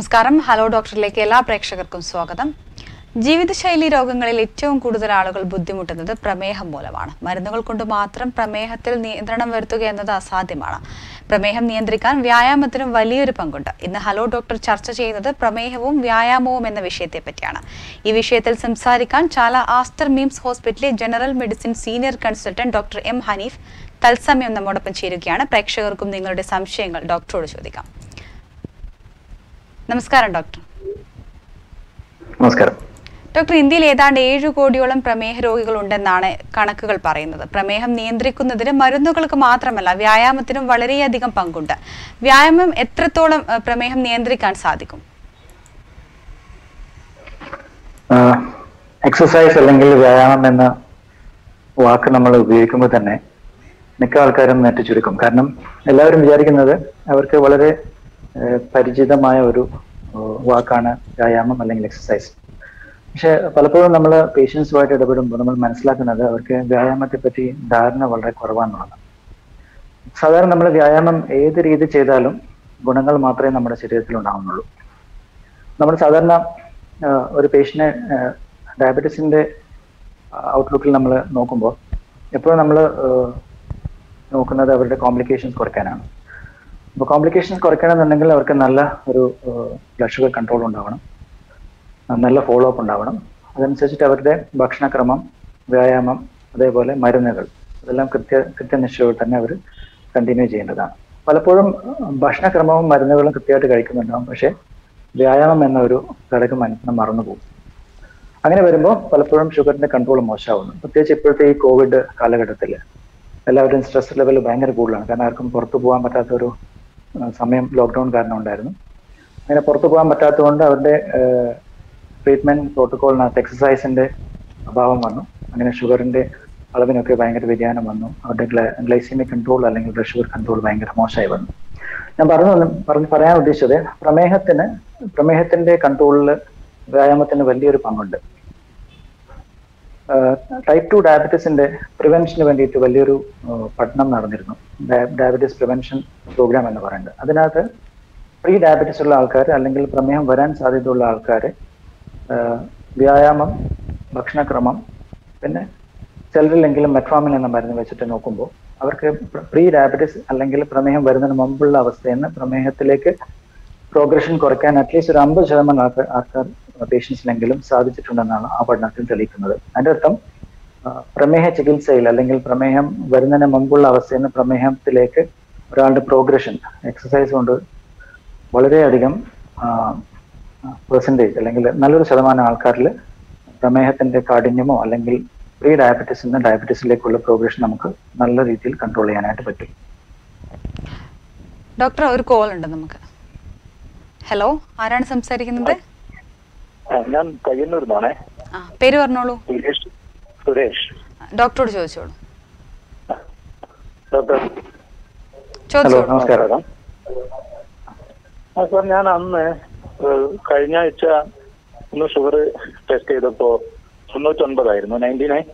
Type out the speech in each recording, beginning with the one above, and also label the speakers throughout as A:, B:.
A: നമസ്കാരം ഹലോ ഡോക്ടറിലേക്ക് എല്ലാ പ്രേക്ഷകർക്കും സ്വാഗതം ജീവിതശൈലി രോഗങ്ങളിൽ ഏറ്റവും കൂടുതൽ ആളുകൾ ബുദ്ധിമുട്ടുന്നത് പ്രമേഹം മൂലമാണ് മരുന്നുകൾ കൊണ്ട് മാത്രം പ്രമേഹത്തിൽ നിയന്ത്രണം വരുത്തുക എന്നത് അസാധ്യമാണ് പ്രമേഹം നിയന്ത്രിക്കാൻ വ്യായാമത്തിനും വലിയൊരു പങ്കുണ്ട് ഇന്ന് ഹലോ ഡോക്ടർ ചർച്ച ചെയ്യുന്നത് പ്രമേഹവും വ്യായാമവും എന്ന വിഷയത്തെ പറ്റിയാണ് ഈ വിഷയത്തിൽ സംസാരിക്കാൻ ചാല ആസ്റ്റർ മീംസ് ഹോസ്പിറ്റലിലെ general medicine senior consultant doctor M Haneef തത്സമയം നമ്മോടൊപ്പം ചേരുകയാണ് പ്രേക്ഷകർക്കും നിങ്ങളുടെ സംശയങ്ങൾ ഡോക്ടറോട് ചോദിക്കാം നമസ്കാരം ഡോക്ടർ
B: നമസ്കാരം
A: ഡോക്ടർ ഇന്ത്യയിൽ ഏതാണ്ട് ഏഴു കോടിയോളം പ്രമേഹ രോഗികൾ ഉണ്ടെന്നാണ് കണക്കുകൾ പറയുന്നത് പ്രമേഹം നിയന്ത്രിക്കുന്നതിന് മരുന്നുകൾക്ക് മാത്രമല്ല വ്യായാമത്തിനും വളരെയധികം പങ്കുണ്ട് വ്യായാമം എത്രത്തോളം അഹ്, പ്രമേഹം നിയന്ത്രിക്കാൻ സാധിക്കും
B: എക്സസൈസ് അല്ലെങ്കിൽ വ്യായാമം എന്ന വാക്ക് നമ്മൾ ഉപയോഗിക്കുമ്പോൾ തന്നെ മിക്ക ആൾക്കാരും നെറ്റ് ചുരുക്കും കാരണം എല്ലാവരും വിചാരിക്കുന്നത് അവർക്ക് വളരെ ഏഹ്, പരിചിതമായ ഒരു ഏഹ്, വാക്കാണ് വ്യായാമം അല്ലെങ്കിൽ എക്സസൈസ് പക്ഷെ പലപ്പോഴും നമ്മൾ പേഷ്യൻസുമായിട്ട് ഇടപെടുമ്പോൾ നമ്മൾ മനസ്സിലാക്കുന്നത് അവർക്ക് വ്യായാമത്തെ പറ്റി ധാരണ വളരെ കുറവാണെന്നുള്ളതാണ് സാധാരണ നമ്മൾ വ്യായാമം ഏത് രീതി ചെയ്താലും ഗുണങ്ങൾ മാത്രമേ നമ്മുടെ ശരീരത്തിൽ ഉണ്ടാവുന്നുള്ളൂ നമ്മൾ സാധാരണ ആ, ഒരു പേഷ്യനെ ഡയബറ്റീസിന്റെ ഔട്ട്ലുക്കിൽ നമ്മൾ നോക്കുമ്പോൾ എപ്പോഴും നമ്മൾ നോക്കുന്നത് അവരുടെ കോംപ്ലിക്കേഷൻസ് കുറയ്ക്കാനാണ് അപ്പോൾ കോംപ്ലിക്കേഷൻസ് കുറയ്ക്കണമെന്നുണ്ടെങ്കിൽ അവർക്ക് നല്ല ഒരു ബ്ലഡ് ഷുഗർ കൺട്രോൾ ഉണ്ടാവണം ആ, നല്ല ഫോളോ അപ്പ് ഉണ്ടാവണം അതനുസരിച്ചിട്ട് അവരുടെ ഭക്ഷണക്രമം വ്യായാമം അതേപോലെ മരുന്നുകൾ ഇതെല്ലാം കൃത്യ കൃത്യനിശ്ചയോടെ തന്നെ അവർ കണ്ടിന്യൂ ചെയ്യേണ്ടതാണ് പലപ്പോഴും ഭക്ഷണക്രമവും മരുന്നുകളും കൃത്യമായിട്ട് കഴിക്കുന്നുണ്ടാവും പക്ഷേ വ്യായാമം എന്ന ഒരു ഘടകം മനസ്സിന് മറന്നു പോകും അങ്ങനെ വരുമ്പോൾ പലപ്പോഴും ഷുഗറിന്റെ കൺട്രോൾ മോശമാവുന്നു പ്രത്യേകിച്ച് ഇപ്പോഴത്തെ ഈ കോവിഡ് കാലഘട്ടത്തിൽ എല്ലാവരുടെയും സ്ട്രെസ് ലെവൽ ഭയങ്കര കൂടുതലാണ് കാരണം ആർക്കും പുറത്തു പോകാൻ പറ്റാത്ത ഒരു ആ, സമയം ലോക്ക്ഡൌൺ കാരണം ഉണ്ടായിരുന്നു അങ്ങനെ പുറത്തു പോകാൻ പറ്റാത്തതുകൊണ്ട് അവരുടെ ട്രീറ്റ്മെന്റ് പ്രോട്ടോകോളിനകത്ത് എക്സസൈസിന്റെ അഭാവം വന്നു അങ്ങനെ ഷുഗറിന്റെ അളവിനൊക്കെ ഭയങ്കര വ്യതിയാനം വന്നു അവരുടെ ഗ്ലൈസിമിക് കൺട്രോൾ അല്ലെങ്കിൽ ബ്ലഡ് ഷുഗർ കൺട്രോൾ ഭയങ്കര മോശമായി വന്നു ഞാൻ പറഞ്ഞു പറഞ്ഞ് പറയാൻ ഉദ്ദേശിച്ചത് പ്രമേഹത്തിന് പ്രമേഹത്തിന്റെ കൺട്രോളിൽ വ്യായാമത്തിന് വലിയൊരു പങ്കുണ്ട് ടൈപ്പ് ടു ഡയബറ്റീസിന്റെ പ്രിവെൻഷന് വേണ്ടിയിട്ട് വലിയൊരു ആ, പഠനം നടന്നിരുന്നു ഡയബറ്റീസ് പ്രിവെൻഷൻ പ്രോഗ്രാം എന്ന് പറയുന്നത് അതിനകത്ത് പ്രീ ഡയബറ്റീസ് ഉള്ള ആൾക്കാർ അല്ലെങ്കിൽ പ്രമേഹം വരാൻ സാധ്യതയുള്ള ആൾക്കാർ വ്യായാമം ഭക്ഷണക്രമം പിന്നെ ചിലരിലെങ്കിലും മെട്രോമിൻ എന്ന മരുന്ന് വെച്ചിട്ട് നോക്കുമ്പോൾ അവർക്ക് പ്രീ ഡയബറ്റീസ് അല്ലെങ്കിൽ പ്രമേഹം വരുന്നതിന് മുമ്പുള്ള അവസ്ഥയിൽ നിന്ന് പ്രമേഹത്തിലേക്ക് പ്രോഗ്രഷൻ കുറയ്ക്കാൻ അറ്റ്ലീസ്റ്റ് ഒരു അമ്പത് ശതമാനം ആൾക്കാർ ആൾക്കാർ പേഷ്യൻസിലെങ്കിലും സാധിച്ചിട്ടുണ്ടെന്നാണ് ആ പഠനത്തിൽ തെളിയിക്കുന്നത് അതിന്റെ അർത്ഥം ആ, പ്രമേഹ ചികിത്സയിൽ അല്ലെങ്കിൽ പ്രമേഹം വരുന്നതിന് മുമ്പുള്ള അവസ്ഥയിൽ നിന്ന് പ്രമേഹത്തിലേക്ക് ഒരാളുടെ പ്രോഗ്രഷൻ എക്സസൈസ് കൊണ്ട് വളരെയധികം പെർസെൻറ്റേജ് അല്ലെങ്കിൽ നല്ലൊരു ശതമാനം ആൾക്കാരിൽ പ്രമേഹത്തിന്റെ കാഠിന്യമോ അല്ലെങ്കിൽ പ്രീ ഡയബറ്റീസിൽ നിന്ന് ഡയബറ്റീസിലേക്കുള്ള പ്രോഗ്രഷൻ നമുക്ക് നല്ല രീതിയിൽ കൺട്രോൾ ചെയ്യാനായിട്ട് പറ്റും
A: ഡോക്ടർ ഒരു കോൾ ഉണ്ട് നമുക്ക് ഹലോ ആരാണ് സംസാരിക്കുന്നത്
C: ആ, ഞാൻ പയ്യന്നൂർ നിന്നാണേ
A: ആ പേര് പറഞ്ഞോളൂ
C: സുരേഷ് സുരേഷ്
A: ഡോക്ടറോട് ചോദിച്ചോളൂ
C: ഡോക്ടർ
B: ഹലോ
A: ചോദിച്ചോളൂ
B: നമസ്കാരം
C: ആ സാർ ഞാൻ അന്ന് ഏഹ്, കഴിഞ്ഞ ആഴ്ച ഒന്ന് ഷുഗർ ടെസ്റ്റ് ചെയ്തപ്പോ തൊണ്ണൂറ്റൊൻപതായിരുന്നു നയൻറ്റി നയൻ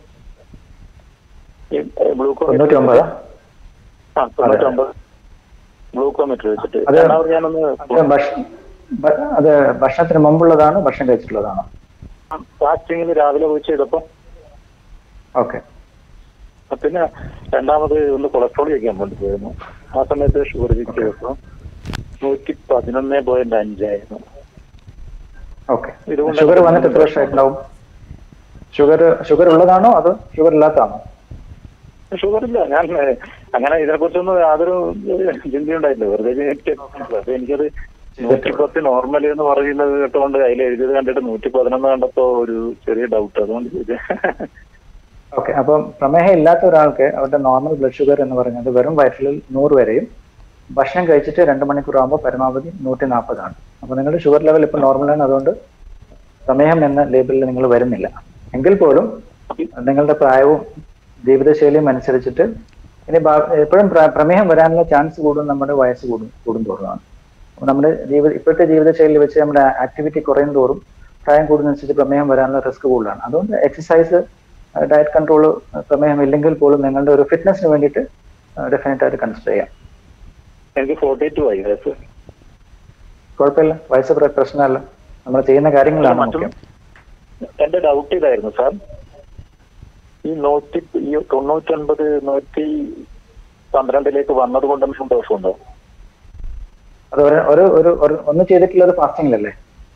B: തൊണ്ണൂറ്റി ഒമ്പതാ
C: ആ തൊണ്ണൂറ്റൊമ്പത് ഗ്ലൂക്കോമീറ്റർ വെച്ചിട്ട്
B: അത്
C: രണ്ടാമത് ഞാനൊന്ന്
B: അത് ഭക്ഷ- ഭ- അത് ഭക്ഷണത്തിന് മുമ്പുള്ളതാണോ ഭക്ഷണം കഴിച്ചിട്ടുള്ളതാണോ
C: ഫാസ്റ്റിങ്ങിന് രാവിലെ പോയി ചെയ്തപ്പോ
B: ഓക്കെ
C: ആ, പിന്നെ രണ്ടാമത് ഒന്ന് കൊളസ്ട്രോൾ ചെയ്യാൻ വേണ്ടി പോയിരുന്നു ആ സമയത്ത് ഷുഗർ ചെക്ക് ചെയ്തപ്പോ നൂറ്റി പതിനൊന്ന് പോയിന്റ് അഞ്ചായിരുന്നു
B: ഓക്കെ
C: ഇതുകൊണ്ട്
B: ഷുഗർ വന്നിട്ട് എത്ര വർഷമായിട്ടുണ്ടാവും ഷുഗർ ഷുഗർ ഉള്ളതാണോ അതോ ഷുഗർ ഇല്ലാത്തതാണോ
C: ഷുഗർ ഇല്ല ഞാൻ ഏഹ്, അങ്ങനെ ഇതിനെ കുറിച്ചൊന്നും യാതൊരു ഏഹ്, ചിന്തയുണ്ടായില്ല വെറുതെ ജനിച്ച് അപ്പൊ എനിക്കത് നൂറ്റി പത്ത് നോർമൽ എന്ന് പറയുന്നത് കേട്ടുകൊണ്ട് അതിൽ എഴുതിയത് കണ്ടിട്ട് നൂറ്റി പതിനൊന്ന് കണ്ടപ്പോ ഒരു ചെറിയ ഡൗട്ട് അതുകൊണ്ട് ചോദിച്ചത്
B: ഓക്കെ അപ്പം പ്രമേഹം ഇല്ലാത്ത ഒരാൾക്ക് അവരുടെ നോർമൽ ബ്ലഡ് ഷുഗർ എന്ന് പറയുന്നത് വെറും വയറ്റിൽ നൂറ് വരെയും ഭക്ഷണം കഴിച്ചിട്ട് രണ്ട് മണിക്കൂർ ആകുമ്പോൾ പരമാവധി നൂറ്റി നാൽപ്പതാണ് അപ്പോൾ നിങ്ങളുടെ ഷുഗർ ലെവൽ ഇപ്പോൾ നോർമലാണ് അതുകൊണ്ട് പ്രമേഹം എന്ന ലേബലിൽ നിങ്ങൾ വരുന്നില്ല എങ്കിൽ പോലും നിങ്ങളുടെ പ്രായവും ജീവിതശൈലിയും അനുസരിച്ചിട്ട് ഇനി ഭാ- എപ്പോഴും പ്ര- പ്രമേഹം വരാനുള്ള ചാൻസ് കൂടും നമ്മുടെ വയസ്സ് കൂടും കൂടും തോറുമാണ് അപ്പോൾ നമ്മുടെ ജീവിത ഇപ്പോഴത്തെ ജീവിതശൈലി വെച്ച് നമ്മുടെ ആക്ടിവിറ്റി കുറയും തോറും പ്രായം കൂടുന്നതനുസരിച്ച് പ്രമേഹം വരാനുള്ള റിസ്ക് കൂടുതലാണ് അതുകൊണ്ട് എക്സസൈസ് ഡയറ്റ് കൺട്രോൾ പ്രമേഹം ഇല്ലെങ്കിൽ പോലും നിങ്ങളുടെ ഒരു ഫിറ്റ്നസിന് വേണ്ടിയിട്ട് ഡെഫിനറ്റ് ആയിട്ട് കൺസിഡർ ചെയ്യാം
C: എനിക്ക് ഫോർട്ടി ടു ആയി വയസ്സ്
B: കുഴപ്പമില്ല വയസ്സ് പ്ര- പ്രശ്നമല്ല നമ്മൾ ചെയ്യുന്ന കാര്യങ്ങളാണ്
C: മറ്റും
B: മുഖ്യം
C: എന്റെ ഡൗട്ട് ഇതായിരുന്നു സാർ ഈ നൂറ്റി ഈ തൊണ്ണൂറ്റൊൻപത് നൂറ്റി പന്ത്രണ്ടിലേക്ക് വന്നത് കൊണ്ട് എന്തെങ്കിലും ദോഷമുണ്ടോ
B: അത് ഒരു ഒരു ഒരു ഒരു- ഒന്ന് ചെയ്തിട്ടുള്ളത് ഫാസ്റ്റിംഗിലല്ലേ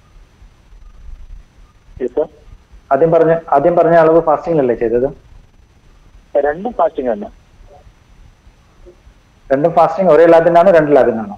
C: ഈ സാർ
B: ആദ്യം പറഞ്ഞ ആദ്യം പറഞ്ഞ അളവ് ഫാസ്റ്റിംഗിലല്ലേ ചെയ്തത്
C: രണ്ടും ഫാസ്റ്റിംഗ് തന്നെ
B: രണ്ടും ഫാസ്റ്റിംഗ് ഒരേ ലാബിനാണോ രണ്ട് ലാബിനാണോ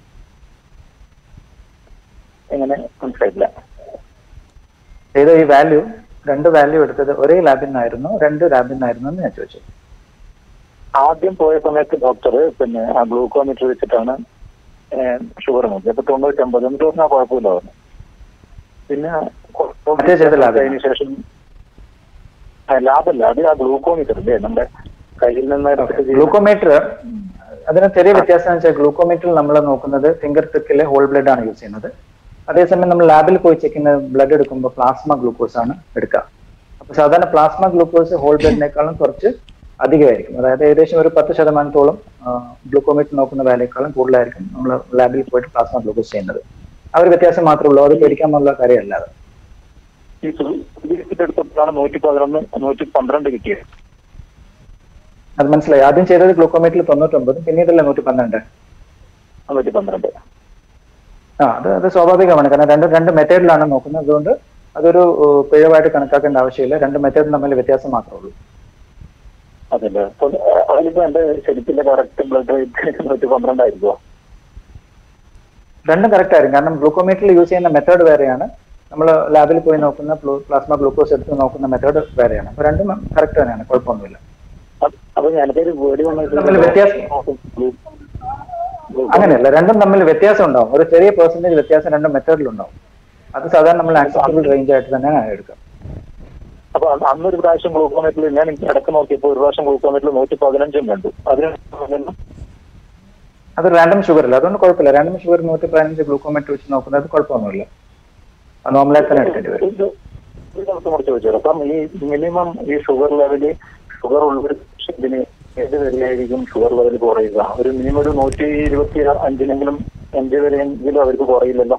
C: എങ്ങനെ മനസ്സിലായില്ല
B: ചെയ്ത ഈ വാല്യൂ രണ്ട് വാല്യൂ എടുത്തത് ഒരേ ലാബിൽ നിന്നായിരുന്നു രണ്ട് ലാബിൽ നിന്നായിരുന്നു എന്ന് ഞാൻ ചോദിച്ചു
C: ആദ്യം പോയ സമയത്ത് ഡോക്ടർ പിന്നെ ആ ഗ്ലൂക്കോമീറ്റർ വെച്ചിട്ടാണ് ഷുഗർ നോക്കി അപ്പൊ തൊണ്ണൂറ്റൊമ്പത് എന്നിട്ട് പറഞ്ഞാൽ കുഴപ്പമില്ല പറഞ്ഞു പിന്നെ
B: മറ്റേ ചെയ്ത lab
C: അതിന് ശേഷം ആ, ലാബല്ല അത് ആ ഗ്ലൂക്കോമീറ്റർ അല്ലേ നമ്മുടെ കയ്യിൽ നിന്ന് എടുത്തിട്ട് ചെയ്യുന്ന-
B: ഗ്ലൂക്കോമീറ്റർ അതിന് ചെറിയ വ്യത്യാസം എന്ന് വെച്ചാൽ ഗ്ലൂക്കോമീറ്ററിൽ നമ്മൾ നോക്കുന്നത് ഫിംഗർ ടിപ്പിലെ ഹോൾ ബ്ലഡ് ആണ് യൂസ് ചെയ്യുന്നത് അതേസമയം നമ്മൾ ലാബിൽ പോയി ചെക്ക് ചെയ്യുന്ന ബ്ലഡ് എടുക്കുമ്പോൾ പ്ലാസ്മ ഗ്ലൂക്കോസ് ആണ് എടുക്കുക അപ്പൊ സാധാരണ പ്ലാസ്മ ഗ്ലൂക്കോസ് ഹോൾ ബ്ലഡിനേക്കാളും കുറച്ച് അധികമായിരിക്കും അതായത് ഏകദേശം ഒരു പത്ത് ശതമാനത്തോളം ഗ്ലൂക്കോമീറ്റർ നോക്കുന്ന വാല്യേക്കാളും കൂടുതലായിരിക്കും നമ്മൾ ലാബിൽ പോയിട്ട് പ്ലാസ്മ ഗ്ലൂക്കോസ് ചെയ്യുന്നത് ആ ഒരു വ്യത്യാസം മാത്രമേ ഉള്ളൂ അത് പേടിക്കാനുള്ള കാര്യമല്ല അത്
C: ഈ സുഖിച്ചിട്ട് എടുത്തപ്പോഴാണ് നൂറ്റി പതിനൊന്ന് നൂറ്റി പന്ത്രണ്ട് കിട്ടിയത്
B: അത് മനസ്സിലായി ആദ്യം ചെയ്തത് ഗ്ലൂക്കോമീറ്ററിൽ തൊണ്ണൂറ്റൊമ്പതും പിന്നീടല്ലേ നൂറ്റി പന്ത്രണ്ട്
C: നൂറ്റി പന്ത്രണ്ട്
B: ആ അത് അത് സ്വാഭാവികമാണ് കാരണം രണ്ട് രണ്ട് മെത്തേഡിലാണ് നോക്കുന്നത് അതുകൊണ്ട് അതൊരു ഏഹ്, പിഴവായിട്ട് കണക്കാക്കേണ്ട ആവശ്യമില്ല രണ്ട് മെത്തേഡും തമ്മിൽ വ്യത്യാസം മാത്രമേ ഉള്ളൂ
C: അതല്ലേ അപ്പൊ അതിലിപ്പോ എന്റെ ശരിക്കിന്റെ കറക്റ്റ് ബ്ലഡ് റേറ്റ് നൂറ്റി പന്ത്രണ്ടായിരിക്കുമോ
B: രണ്ടും കറക്റ്റ് ആയിരിക്കും കാരണം ഗ്ലൂക്കോമീറ്ററിൽ യൂസ് ചെയ്യുന്ന മെത്തേഡ് വേറെയാണ് നമ്മൾ ലാബിൽ പോയി നോക്കുന്ന പ്ലാസ്മ ഗ്ലൂക്കോസ് എടുത്ത് നോക്കുന്ന മെത്തേഡ് വേറെയാണ് അപ്പൊ രണ്ടും കറക്റ്റ് തന്നെയാണ് കുഴപ്പമൊന്നുമില്ല
C: അ- അപ്പൊ ഞാനൊരു പേടി വന്നിട്ട്
B: തമ്മിൽ വ്യത്യാസം- അങ്ങനെയല്ല രണ്ടും തമ്മിൽ വ്യത്യാസം ഉണ്ടാവും ഒരു ചെറിയ പെർസെന്റേജ് വ്യത്യാസം രണ്ടും മെത്തേഡിലുണ്ടാവും അത് സാധാരണ നമ്മൾ ആക്സെപ്റ്റബിൾ റേഞ്ച് ആയിട്ട് തന്നെ എടുക്കാം
C: അപ്പൊ അന്ന് അന്നൊരു പ്രാവശ്യം ഗ്ലൂക്കോമീറ്ററിൽ ഞാൻ ഇടക്ക് നോക്കിയപ്പോൾ ഒരു പ്രാവശ്യം ഗ്ലൂക്കോമീറ്ററിൽ നൂറ്റി പതിനഞ്ചും കണ്ടു അതിന്
B: അത് റാൻഡം ഷുഗർ അല്ല അതുകൊണ്ട് കുഴപ്പമില്ല റാൻഡം ഷുഗർ നൂറ്റി പതിനഞ്ച് ഗ്ലൂക്കോമീറ്റർ വെച്ച് നോക്കുന്നത് കുഴപ്പമൊന്നുമില്ല അത് നോർമലായി തന്നെ എടുക്കേണ്ടി വരും
C: ഇത് ഒരു ദിവസം കൂടി ചോദിച്ചു അപ്പം ഈ മിനിമം ഈ ഷുഗർ ലെവല് ഷുഗർ ഉള്ളൊരു ഇതിന് ഏത് വരെയായിരിക്കും ഷുഗർ ലെവൽ കുറയുക ഒരു മിനിമം ഒരു നൂറ്റി ഇരുപത്തി അഞ്ചിനെങ്കിലും അഞ്ച് വരെയെങ്കിലും അവർക്ക് കുറയില്ലല്ലോ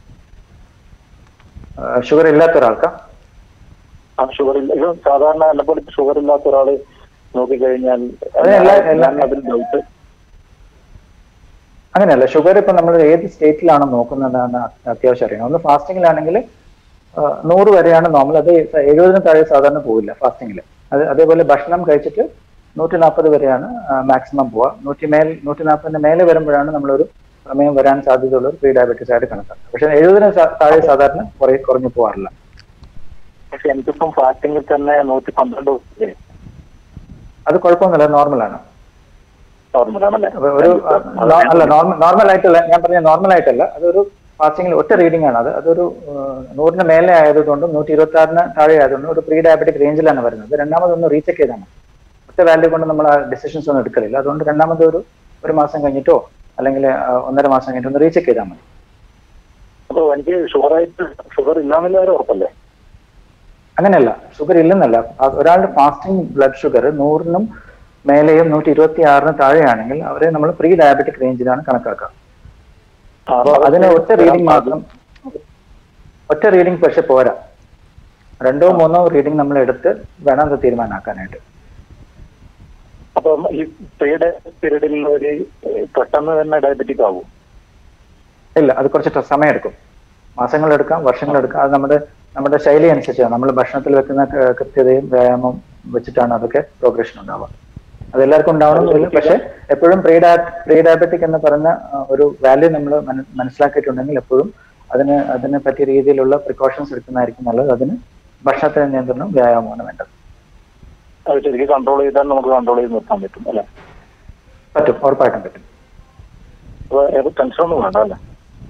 B: ഷുഗർ ഇല്ലാത്ത ഒരാൾക്കാ
C: ആ ഷുഗർ ഇല്ല ഇത് സാധാരണ എന്നെപ്പോലെ ഷുഗർ ഇല്ലാത്ത ഒരാള് നോക്കിക്കഴിഞ്ഞാൽ
B: അത് എല്ലാ- എല്ലാ-
C: ഞാൻ അതിൽ ഡൗട്ട്
B: അങ്ങനെയല്ല ഷുഗർ ഇപ്പൊ നമ്മൾ ഏത് സ്റ്റേറ്റിലാണ് നോക്കുന്നതാണ് അത്യാവശ്യം അറിയണം ഒന്ന് ഫാസ്റ്റിംഗിലാണെങ്കിൽ നൂറ് വരെയാണ് നോർമൽ അത് എഴുപതിന് താഴെ സാധാരണ പോവില്ല ഫാസ്റ്റിംഗിൽ അത് അതേപോലെ ഭക്ഷണം കഴിച്ചിട്ട് നൂറ്റി നാൽപ്പത് വരെയാണ് മാക്സിമം പോവുക നൂറ്റി മേൽ നൂറ്റി നാൽപ്പതിന് മേലെ വരുമ്പോഴാണ് നമ്മളൊരു പ്രമേയം വരാൻ സാധ്യതയുള്ള ഒരു പ്രീ ഡയബറ്റീസ് ആയിട്ട് കണക്കാക്കുക പക്ഷെ എഴുപതിന് സാ- താഴെ സാധാരണ കുറേ കുറഞ്ഞു പോകാറില്ല
C: പക്ഷെ എനിക്കിപ്പം ഫാസ്റ്റിംഗിൽ തന്നെ നൂറ്റി പന്ത്രണ്ട്
B: അത് കുഴപ്പമൊന്നുമില്ല നോർമലാണ്
C: നോർമലാണല്ലേ
B: അപ്പൊ ഒരു ആ, നോ- അല്ല നോർമൽ നോർമൽ ആയിട്ടല്ല ഞാൻ പറഞ്ഞ നോർമൽ ആയിട്ടല്ല അതൊരു ഫാസ്റ്റിംഗിൽ ഒറ്റ റീഡിംഗ് ആണ് അത് അതൊരു ആ, നൂറിന് മേലെ ആയതുകൊണ്ടും നൂറ്റി ഇരുപത്തി ആറിന് താഴെ ആയതുകൊണ്ടും ഒരു പ്രീ ഡയബറ്റിക് റേഞ്ചിലാണ് വരുന്നത് രണ്ടാമതൊന്ന് റീചെക്ക് ചെയ്താണ് ഒറ്റ വാല്യൂ കൊണ്ട് നമ്മൾ ആ ഡിസിഷൻസ് ഒന്നും എടുക്കലില്ല അതുകൊണ്ട് രണ്ടാമത് ഒരു ഒരു മാസം കഴിഞ്ഞിട്ടോ അല്ലെങ്കിൽ ആ, ഒന്നര മാസം കഴിഞ്ഞിട്ടോ ഒന്ന് റീചെക്ക് ചെയ്താൽ മതി
C: അപ്പൊ എനിക്ക് ഷുഗറായിട്ട് ഷുഗർ ഇല്ലാന്നില്ല ഒരു ഉറപ്പല്ലേ
B: അങ്ങനെയല്ല ഷുഗർ ഇല്ലെന്നല്ല ആ, ഒരാളുടെ ഫാസ്റ്റിംഗ് ബ്ലഡ് ഷുഗർ നൂറിനും മേലെയും നൂറ്റി ഇരുപത്തി ആറിന് താഴെയാണെങ്കിൽ അവരെ നമ്മൾ പ്രീ ഡയബറ്റിക് റേഞ്ചിലാണ് കണക്കാക്കുക അപ്പൊ അതിന് ഒറ്റ റീഡിംഗ് മാത്രം ഒറ്റ റീഡിംഗ് പക്ഷെ പോരാ രണ്ടോ മൂന്നോ റീഡിംഗ് നമ്മൾ എടുത്ത് വേണം അത് തീരുമാനമാക്കാനായിട്ട്
C: അപ്പം ഈ പ്രീഡ് പീരീഡിൽ ഒരു പെട്ടെന്ന് തന്നെ ഡയബറ്റിക് ആവും
B: ഇല്ല അത് കുറച്ച് ట- സമയമെടുക്കും മാസങ്ങളെടുക്കാം വർഷങ്ങളെടുക്കാം അത് നമ്മുടെ നമ്മുടെ ശൈലി അനുസരിച്ചാണ് നമ്മൾ ഭക്ഷണത്തിൽ വെക്കുന്ന ക- കൃത്യതയും വ്യായാമം വെച്ചിട്ടാണ് അതൊക്കെ പ്രോഗ്രഷൻ ഉണ്ടാവുക അത് എല്ലാവർക്കും ഉണ്ടാവണമെന്നില്ല പക്ഷെ എപ്പോഴും പ്രീ ഡയ പ്രീ ഡയബറ്റിക് എന്ന് പറഞ്ഞ ആ, ഒരു വാല്യൂ നമ്മൾ മനസ്സിലാക്കിയിട്ടുണ്ടെങ്കിൽ എപ്പോഴും അതിന് അതിനെ പറ്റിയ രീതിയിലുള്ള പ്രിക്കോഷൻസ് എടുക്കുന്നതായിരിക്കും നല്ലത് അതിന് ഭക്ഷണത്തിന് നിയന്ത്രണം വ്യായാമമാണ് വേണ്ടത്
C: അത് ശരിക്കും കൺട്രോൾ ചെയ്താൽ നമുക്ക് കൺട്രോൾ ചെയ്ത് നിർത്താൻ പറ്റും അല്ലെ
B: പറ്റും ഉറപ്പായിട്ടും പറ്റും
C: അപ്പൊ ഏത് ടെൻഷൻ ഒന്നും വേണ്ട അല്ലേ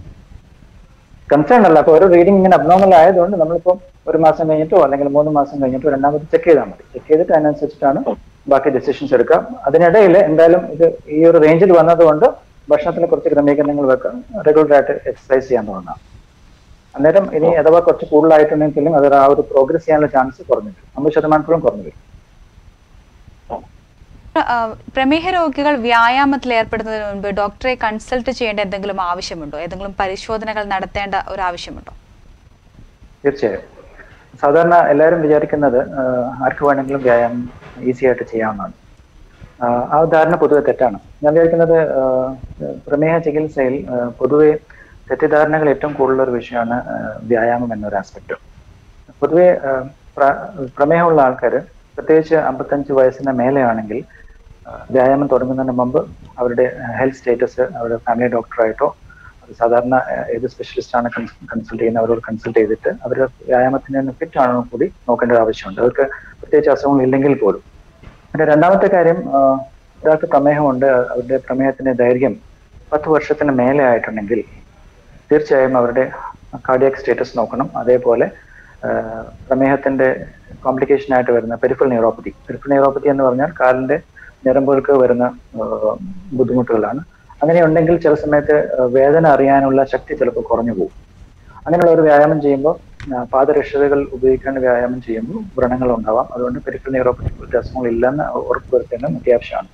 B: കൺസേൺ അല്ല അപ്പൊ ഒരു റീഡിംഗ് ഇങ്ങനെ അബ്നോർമൽ ആയതുകൊണ്ട് നമ്മളിപ്പോ ഒരു മാസം കഴിഞ്ഞിട്ടോ അല്ലെങ്കിൽ മൂന്ന് മാസം കഴിഞ്ഞിട്ടോ രണ്ടാമത് ചെക്ക് ചെയ്താൽ മതി ചെക്ക് ചെയ്തിട്ട് അതിനനുസരിച്ചിട്ടാണ് ബാക്കി ഡെസിഷൻസ് എടുക്കാം അതിനിടയിൽ എന്തായാലും ഇത് ഈ ഒരു റേഞ്ചിൽ വന്നതുകൊണ്ട് ഭക്ഷണത്തിൽ കുറച്ച് ക്രമീകരണങ്ങൾ വെക്കാം റെഗുലർ ആയിട്ട് എക്സസൈസ് ചെയ്യാൻ തുടങ്ങാം അന്നേരം ഇനി അഥവാ കുറച്ച് കൂടുതലായിട്ടുണ്ടെങ്കിലും അത് ആ ഒരു പ്രോഗ്രസ് ചെയ്യാനുള്ള ചാൻസ് കുറഞ്ഞു വരും അമ്പത് ശതമാനത്തോളം കുറഞ്ഞു വരും
A: ഡോക്ടർ ആ, പ്രമേഹ രോഗികൾ വ്യായാമത്തിൽ ഏർപ്പെടുന്നതിന് മുൻപ് ഡോക്ടറെ കൺസൾട്ട് ചെയ്യേണ്ട എന്തെങ്കിലും ആവശ്യമുണ്ടോ ഏതെങ്കിലും പരിശോധനകൾ നടത്തേണ്ട ഒരു ആവശ്യമുണ്ടോ
B: തീർച്ചയായും സാധാരണ എല്ലാവരും വിചാരിക്കുന്നത് ആഹ്, ആർക്ക് വേണമെങ്കിലും വ്യായാമം ഈസി ആയിട്ട് ചെയ്യാവുന്നതാണ് ആഹ്, ആ ധാരണ പൊതുവെ തെറ്റാണ് ഞാൻ വിചാരിക്കുന്നത് ആഹ്, പ്രമേഹ ചികിത്സയിൽ ആഹ്, പൊതുവെ തെറ്റിദ്ധാരണകൾ ഏറ്റവും കൂടുതലുള്ള ഒരു വിഷയമാണ് ആഹ്, വ്യായാമം എന്നൊരു ആസ്പെക്ട് പൊതുവെ ആഹ്, പ്ര- പ്രമേഹമുള്ള ആൾക്കാർ പ്രത്യേകിച്ച് അമ്പത്തഞ്ച് വയസ്സിന് മേലെയാണെങ്കിൽ ആഹ്, വ്യായാമം തുടങ്ങുന്നതിന് മുമ്പ് അവരുടെ ഹെൽത്ത് സ്റ്റേറ്റസ് അവരുടെ ഫാമിലി ഡോക്ടറായിട്ടോ അത് സാധാരണ ആഹ്, ഏത് സ്പെഷ്യലിസ്റ്റ് ആണ് കൺസൾട്ട് ചെയ്യുന്നത് അവരോട് കൺസൾട്ട് ചെയ്തിട്ട് അവർ വ്യായാമത്തിന് ഫിറ്റ് ആണോ കൂടി നോക്കേണ്ട ഒരു ആവശ്യമുണ്ട് അവർക്ക് പ്രത്യേകിച്ച് അസുഖങ്ങൾ ഇല്ലെങ്കിൽ പോലും പിന്നെ രണ്ടാമത്തെ കാര്യം ആഹ്, ഒരാൾക്ക് പ്രമേഹമുണ്ട് അവരുടെ പ്രമേഹത്തിന്റെ ദൈർഘ്യം പത്ത് വർഷത്തിന് മേലെ ആയിട്ടുണ്ടെങ്കിൽ തീർച്ചയായും അവരുടെ കാർഡിയാക് സ്റ്റേറ്റസ് നോക്കണം അതേപോലെ ആഹ്, പ്രമേഹത്തിന്റെ കോംപ്ലിക്കേഷൻ ആയിട്ട് വരുന്ന പെരിഫൽ ന്യൂറോപ്പതി പെരിഫൽ ന്യൂറോപ്പതി എന്ന് പറഞ്ഞാൽ കാലിന്റെ ഞരമ്പുകൾക്ക് വരുന്ന ആഹ്, ബുദ്ധിമുട്ടുകളാണ് അങ്ങനെ ഉണ്ടെങ്കിൽ ചില സമയത്ത് ആഹ്, വേദന അറിയാനുള്ള ശക്തി ചിലപ്പോൾ കുറഞ്ഞു പോകും അങ്ങനെയുള്ള ഒരു വ്യായാമം ചെയ്യുമ്പോൾ ആ, പാദരക്ഷതകൾ ഉപയോഗിക്കേണ്ട വ്യായാമം ചെയ്യുമ്പോൾ വ്രണങ്ങൾ ഉണ്ടാവാം അതുകൊണ്ട് പെരിഫൽ ന്യൂറോപ്പതി പോലത്തെ അസുഖങ്ങൾ ഇല്ലെന്ന് ഉറപ്പുവരുത്തേണ്ടത് അത്യാവശ്യമാണ്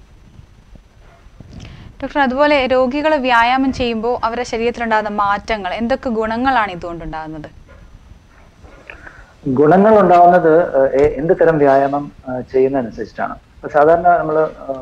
A: ഡോക്ടർ അതുപോലെ രോഗികൾ വ്യായാമം ചെയ്യുമ്പോൾ അവരുടെ ശരീരത്തിലുണ്ടാകുന്ന മാറ്റങ്ങൾ എന്തൊക്കെ ഗുണങ്ങളാണ് ഇതുകൊണ്ടുണ്ടാകുന്നത്
B: ഗുണങ്ങൾ ഉണ്ടാവുന്നത് ഏഹ്, എ- എന്ത് തരം വ്യായാമം ഏഹ്, ചെയ്യുന്നതനുസരിച്ചിട്ടാണ് ഇപ്പൊ സാധാരണ നമ്മൾ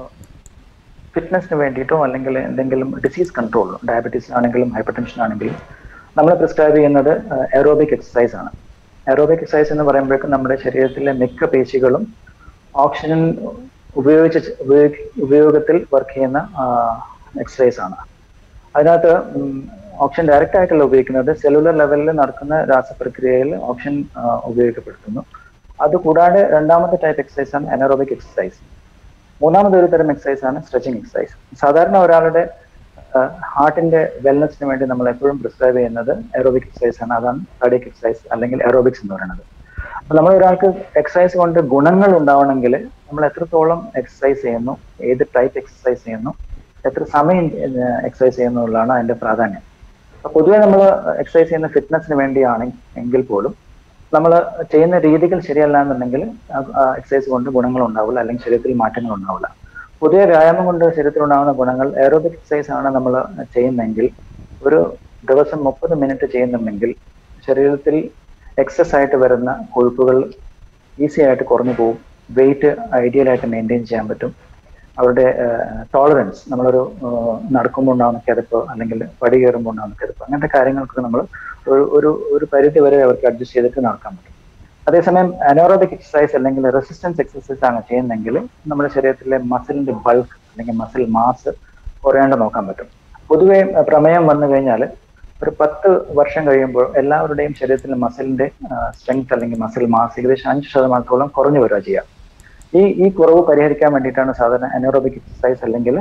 B: ഫിറ്റ്നസിന് വേണ്ടിയിട്ടോ അല്ലെങ്കിൽ എന്തെങ്കിലും ഡിസീസ് കൺട്രോൾ ഡയബറ്റീസ് ആണെങ്കിലും ഹൈപ്പർ ടെൻഷൻ ആണെങ്കിലും നമ്മൾ പ്രിസ്ക്രൈബ് ചെയ്യുന്നത് എറോബിക് എക്സസൈസ് ആണ് എറോബിക് എക്സസൈസ് എന്ന് പറയുമ്പോഴേക്കും നമ്മുടെ ശരീരത്തിലെ മിക്ക പേശികളും ഓക്സിജൻ ഉപയോഗിച്ച് ചെ- ഉപയോഗി- ഉപയോഗത്തിൽ വർക്ക് ചെയ്യുന്ന എക്സസൈസ് ആണ് അതിനകത്ത് ഉം, ഓപ്ഷൻ ഡയറക്റ്റ് ആയിട്ടല്ല ഉപയോഗിക്കുന്നത് സെല്ലുലർ ലെവലിൽ നടക്കുന്ന രാസപ്രക്രിയയിൽ ഓപ്ഷൻ ആ, ഉപയോഗപ്പെടുത്തുന്നു അതുകൂടാതെ രണ്ടാമത്തെ ടൈപ്പ് എക്സസൈസ് ആണ് അനറോബിക് എക്സസൈസ് മൂന്നാമത് ഒരു തരം എക്സസൈസ് ആണ് സ്ട്രെച്ചിങ് എക്സസൈസ് സാധാരണ ഒരാളുടെ ഹാർട്ടിന്റെ വെൽനെസ്സിന് വേണ്ടി നമ്മൾ എപ്പോഴും പ്രിസ്ക്രൈബ് ചെയ്യുന്നത് എറോബിക് എക്സസൈസ് ആണ് അതാണ് കാർഡിയക് എക്സസൈസ് അല്ലെങ്കിൽ എറോബിക്സ് എന്ന് പറയുന്നത് അപ്പൊ നമ്മൾ ഒരാൾക്ക് എക്സസൈസ് കൊണ്ട് ഗുണങ്ങൾ ഉണ്ടാവണമെങ്കിൽ നമ്മൾ എത്രത്തോളം എക്സസൈസ് ചെയ്യുന്നു ഏത് ടൈപ്പ് എക്സസൈസ് ചെയ്യുന്നു എത്ര സമയം എക്സസൈസ് ചെയ്യുന്നു എന്നുള്ളതാണ് അതിന്റെ പ്രാധാന്യം അപ്പൊ പൊതുവെ നമ്മൾ എക്സസൈസ് ചെയ്യുന്ന ഫിറ്റ്നസിന് വേണ്ടിയാണ് എങ്കിൽ പോലും നമ്മൾ ചെയ്യുന്ന രീതികൾ ശരിയല്ല എന്നുണ്ടെങ്കിൽ എക്സസൈസ് കൊണ്ട് ഗുണങ്ങൾ ഉണ്ടാവില്ല അല്ലെങ്കിൽ ശരീരത്തിൽ മാറ്റങ്ങൾ ഉണ്ടാവില്ല പൊതുവെ വ്യായാമം കൊണ്ട് ശരീരത്തിൽ ഉണ്ടാകുന്ന ഗുണങ്ങൾ എയറോബിക് എക്സസൈസ് ആണ് നമ്മൾ ചെയ്യുന്നെങ്കിൽ ഒരു ദിവസം മുപ്പത് മിനിറ്റ് ചെയ്യുന്നുണ്ടെങ്കിൽ ശരീരത്തിൽ എക്സസ് ആയിട്ട് വരുന്ന കൊഴുപ്പുകൾ ഈസി ആയിട്ട് കുറഞ്ഞു പോകും വെയിറ്റ് ഐഡിയൽ ആയിട്ട് മെയിൻറ്റെയിൻ ചെയ്യാൻ പറ്റും അവരുടെ ടോളറൻസ് നമ്മളൊരു ആഹ് നടക്കുമ്പോൾ ഉണ്ടാകുന്ന കിതപ്പ് അല്ലെങ്കിൽ പടി കയറുമ്പോൾ ഉണ്ടാകുന്ന കിതപ്പ് അങ്ങനത്തെ കാര്യങ്ങൾക്ക് നമ്മൾ ഒരു ഒരു ഒരു പരിധി വരെ അവർക്ക് അഡ്ജസ്റ്റ് ചെയ്തിട്ട് നടക്കാൻ പറ്റും അതേസമയം അനോറോബിക് എക്സസൈസ് അല്ലെങ്കിൽ റെസിസ്റ്റൻസ് എക്സസൈസ് ആണ് ചെയ്യുന്നതെങ്കിൽ നമ്മുടെ ശരീരത്തിലെ മസിലിന്റെ ബൾക്ക് അല്ലെങ്കിൽ മസിൽ മാസ് കുറയാണ്ട് നോക്കാൻ പറ്റും പൊതുവെ അഹ് പ്രമേയം വന്നു കഴിഞ്ഞാൽ ഒരു പത്ത് വർഷം കഴിയുമ്പോൾ എല്ലാവരുടെയും ശരീരത്തിലെ മസിലിന്റെ സ്ട്രെങ്ത് അല്ലെങ്കിൽ മസിൽ മാസ് ഏകദേശം അഞ്ച് ശതമാനത്തോളം കുറഞ്ഞു വരിക ചെയ്യുക ഈ ഈ കുറവ് പരിഹരിക്കാൻ വേണ്ടിയിട്ടാണ് സാധാരണ അനോറോബിക് എക്സസൈസ് അല്ലെങ്കിൽ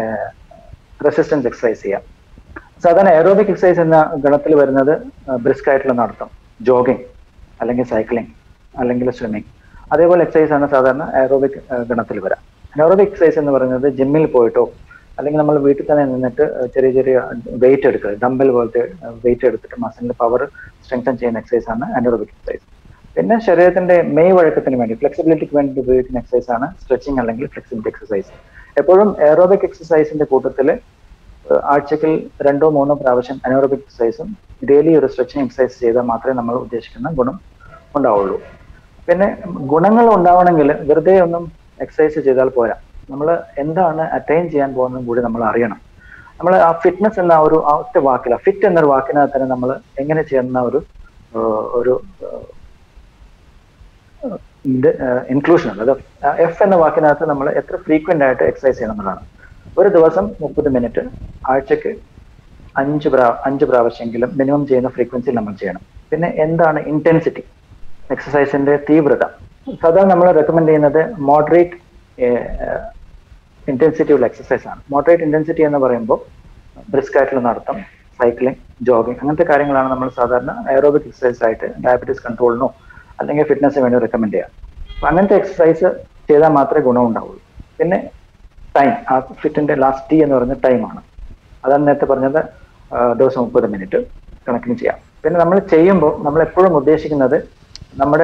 B: റെസിസ്റ്റൻസ് എക്സസൈസ് ചെയ്യുക സാധാരണ എയറോബിക് എക്സസൈസ് എന്ന ഗണത്തിൽ വരുന്നത് ബ്രിസ്ക് ആയിട്ടുള്ള നടത്തം ജോഗിങ് അല്ലെങ്കിൽ സൈക്ലിംഗ് അല്ലെങ്കിൽ സ്വിമ്മിങ് അതേപോലെ എക്സസൈസ് ആണ് സാധാരണ എയറോബിക് ഗണത്തിൽ വരാം അനോറോബിക് എക്സസൈസ് എന്ന് പറയുന്നത് ജിമ്മിൽ പോയിട്ടോ അല്ലെങ്കിൽ നമ്മൾ വീട്ടിൽ തന്നെ നിന്നിട്ട് ചെറിയ ചെറിയ വെയിറ്റ് എടുക്കുക ഡംബൽ പോലത്തെ വെയിറ്റ് എടുത്തിട്ട് മസിലിന്റെ പവർ സ്ട്രെങ്തൻ ചെയ്യുന്ന എക്സസൈസ് ആണ് അനോറോബിക് എക്സസൈസ് പിന്നെ ശരീരത്തിന്റെ മെയ് വഴക്കത്തിന് വേണ്ടി ഫ്ലെക്സിബിലിറ്റിക്ക് വേണ്ടി ഉപയോഗിക്കുന്ന എക്സസൈസ് ആണ് സ്ട്രെച്ചിങ് അല്ലെങ്കിൽ ഫ്ലെക്സിബിലിറ്റി എക്സസൈസ് എപ്പോഴും എയറോബിക് എക്സസൈസിന്റെ കൂട്ടത്തിൽ ആഴ്ചക്കിൽ രണ്ടോ മൂന്നോ പ്രാവശ്യം അനോറോബിക് എക്സസൈസും ഡെയിലി ഒരു സ്ട്രെച്ചിങ് എക്സസൈസ് ചെയ്താൽ മാത്രമേ നമ്മൾ ഉദ്ദേശിക്കുന്ന ഗുണം ഉണ്ടാവുള്ളൂ പിന്നെ ഗുണങ്ങൾ ഉണ്ടാവണമെങ്കിൽ വെറുതെ ഒന്നും എക്സസൈസ് ചെയ്താൽ പോരാ നമ്മൾ എന്താണ് അറ്റൈൻ ചെയ്യാൻ പോകുന്നതും കൂടി നമ്മൾ അറിയണം നമ്മൾ ആ ഫിറ്റ്നസ് എന്ന ഒരു ആ ഒറ്റ വാക്കില ഫിറ്റ് എന്നൊരു വാക്കിനകത്ത് തന്നെ നമ്മൾ എങ്ങനെ ചെയ്യുന്ന ഒരു ഏഹ്, ഒരു ഇൻക്ലൂഷൻ ഉണ്ട് അത് എഫ് എന്ന വാക്കിനകത്ത് നമ്മൾ എത്ര ഫ്രീക്വന്റ് ആയിട്ട് എക്സസൈസ് ചെയ്യണം എന്നുള്ളതാണ് ഒരു ദിവസം മുപ്പത് മിനിറ്റ് ആഴ്ചക്ക് അഞ്ച് പ്രാ അഞ്ച് പ്രാവശ്യമെങ്കിലും മിനിമം ചെയ്യുന്ന ഫ്രീക്വൻസിയിൽ നമ്മൾ ചെയ്യണം പിന്നെ എന്താണ് ഇന്റൻസിറ്റി എക്സസൈസിന്റെ തീവ്രത സാധാരണ നമ്മൾ റെക്കമെൻഡ് ചെയ്യുന്നത് മോഡറേറ്റ് ഇന്റൻസിറ്റി ഉള്ള എക്സസൈസ് ആണ് മോഡറേറ്റ് ഇന്റൻസിറ്റി എന്ന് പറയുമ്പോൾ ബ്രിസ്ക് ആയിട്ടുള്ള നടത്തം സൈക്ലിംഗ് ജോഗിങ് അങ്ങനത്തെ കാര്യങ്ങളാണ് നമ്മൾ സാധാരണ എയറോബിക് എക്സസൈസ് ആയിട്ട് ഡയബറ്റീസ് കൺട്രോളിനോ അല്ലെങ്കിൽ ഫിറ്റ്നസിന് വേണ്ടി റെക്കമെൻഡ് ചെയ്യാം അപ്പൊ അങ്ങനത്തെ എക്സസൈസ് ചെയ്താൽ മാത്രമേ ഗുണം ഉണ്ടാവുള്ളൂ പിന്നെ ടൈം ആ ഫിറ്റിന്റെ ലാസ്റ്റ് ടി എന്ന് പറയുന്ന ടൈമാണ് അതാണ് നേരത്തെ പറഞ്ഞത് ആ, ദിവസം മുപ്പത് മിനിറ്റ് കണക്കിന് ചെയ്യാം പിന്നെ നമ്മൾ ചെയ്യുമ്പോൾ നമ്മൾ എപ്പോഴും ഉദ്ദേശിക്കുന്നത് നമ്മുടെ